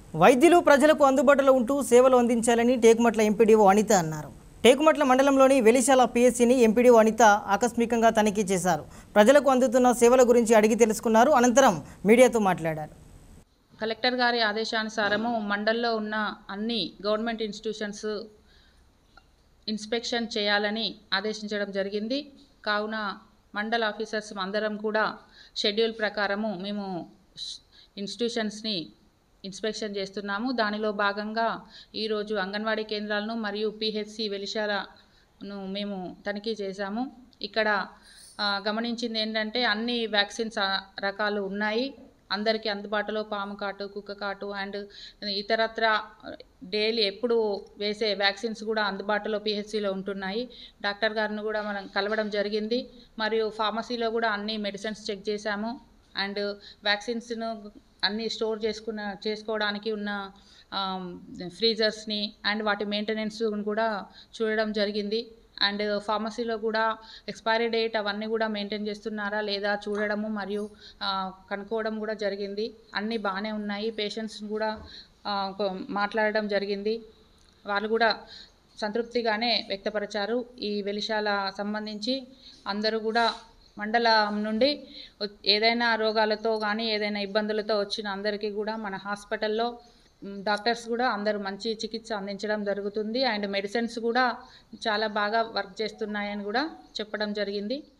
వైద్యులు ప్రజలకు అందుబాటులో ఉంటూ సేవలు అందించాలని టేకుమట్ల ఎంపీడీఓ అనిత అన్నారు టేకుమట్ల మండలంలోని వెలిశాల పిఎస్సిని ఎంపీడీఓ అనిత ఆకస్మికంగా తనిఖీ చేశారు ప్రజలకు అందుతున్న సేవల గురించి అడిగి తెలుసుకున్నారు అనంతరం మీడియాతో మాట్లాడారు కలెక్టర్ గారి ఆదేశానుసారము మండల్లో ఉన్న అన్ని గవర్నమెంట్ ఇన్స్టిట్యూషన్స్ ఇన్స్పెక్షన్ చేయాలని ఆదేశించడం జరిగింది కావున మండల ఆఫీసర్స్ అందరం కూడా షెడ్యూల్ ప్రకారము మేము ఇన్స్టిట్యూషన్స్ని ఇన్స్పెక్షన్ చేస్తున్నాము దానిలో భాగంగా ఈరోజు అంగన్వాడీ కేంద్రాలను మరియు పిహెచ్సి వెలిశాలను మేము తనిఖీ చేశాము ఇక్కడ ఆ, గమనించింది ఏంటంటే అన్ని వ్యాక్సిన్స్ ఆ, రకాలు ఉన్నాయి అందరికీ అందుబాటులో పాము కాటు కుక్క కాటు అండ్ ఇతరత్ర డైలీ ఎప్పుడు వేసే వ్యాక్సిన్స్ కూడా అందుబాటులో పిహెచ్సిలో ఉంటున్నాయి డాక్టర్ గారిని కూడా మనం కలవడం జరిగింది మరియు ఫార్మసీలో కూడా అన్ని మెడిసిన్స్ చెక్ చేశాము అండ్ వ్యాక్సిన్స్ను అన్ని స్టోర్ చేసుకున్న చేసుకోవడానికి ఉన్న ఫ్రీజర్స్ని అండ్ వాటి మెయింటెనెన్స్ కూడా చూడడం జరిగింది అండ్ ఫార్మసీలో కూడా ఎక్స్పైరీ డేట్ అవన్నీ కూడా మెయింటైన్ చేస్తున్నారా లేదా చూడడము మరియు ఆ, కనుక్కోవడం కూడా జరిగింది అన్నీ బాగానే ఉన్నాయి పేషెంట్స్ కూడా ఆ, కొ- మాట్లాడడం జరిగింది వాళ్ళు కూడా సంతృప్తిగానే వ్యక్తపరిచారు ఈ వెలిశాల సంబంధించి అందరూ కూడా మండలం నుండి వ- ఏదైనా రోగాలతో కానీ ఏదైనా ఇబ్బందులతో వచ్చిన అందరికీ కూడా మన హాస్పిటల్లో మ్, డాక్టర్స్ కూడా అందరూ మంచి చికిత్స అందించడం జరుగుతుంది అండ్ మెడిసిన్స్ కూడా చాలా బాగా వర్క్ చేస్తున్నాయని కూడా చెప్పడం జరిగింది